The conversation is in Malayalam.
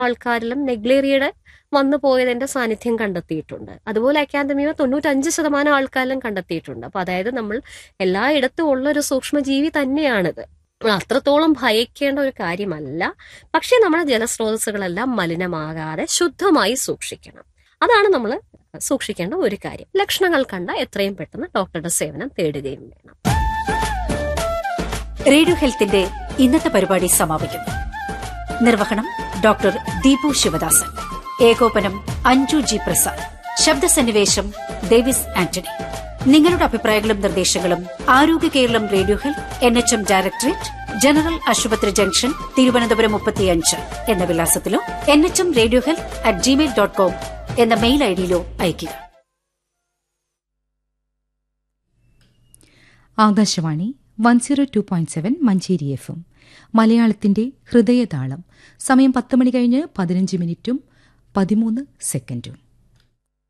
ആൾക്കാരിലും നെഗ്ലേറിയയുടെ വന്നു പോയതിന്റെ സാന്നിധ്യം കണ്ടെത്തിയിട്ടുണ്ട് അതുപോലെ അക്കാദമിയോ തൊണ്ണൂറ്റഞ്ച് ശതമാനം ആൾക്കാരിലും കണ്ടെത്തിയിട്ടുണ്ട് അപ്പൊ അതായത് നമ്മൾ എല്ലായിടത്തും ഉള്ള ഒരു സൂക്ഷ്മജീവി തന്നെയാണിത് അത്രത്തോളം ഭയക്കേണ്ട ഒരു കാര്യമല്ല പക്ഷെ നമ്മുടെ ജലസ്രോതസ്സുകളെല്ലാം മലിനമാകാതെ ശുദ്ധമായി സൂക്ഷിക്കണം അതാണ് നമ്മൾ സൂക്ഷിക്കേണ്ട ഒരു കാര്യം ലക്ഷണങ്ങൾ കണ്ട എത്രയും പെട്ടെന്ന് ഡോക്ടറുടെ സേവനം തേടുകയും വേണം റേഡിയോ ഹെൽത്തിന്റെ ഇന്നത്തെ പരിപാടി സമാപിക്കുന്നു നിർവഹണം ഡോക്ടർ ദീപു ശിവദാസൻ ഏകോപനം അഞ്ജു ജി പ്രസാദ് ശബ്ദസന്നിവേശം ഡേവിസ് ആന്റണി നിങ്ങളുടെ അഭിപ്രായങ്ങളും നിർദ്ദേശങ്ങളും ആരോഗ്യ കേരളം radio health N H M directorate general ആശുപത്രി ജംഗ്ഷൻ തിരുവനന്തപുരം മുപ്പത്തിയഞ്ച് എന്ന വിലാസത്തിലോ N H M radio health at Gmail dot com എന്ന മെയിൽ ഐഡിയിലോ അയയ്ക്കുക Akashvani one zero two point seven Manjeri F M മലയാളത്തിന്റെ ഹൃദയതാളം സമയം പത്ത് മണി കഴിഞ്ഞ് പതിനഞ്ച് മിനിറ്റും പതിമൂന്ന് സെക്കൻഡും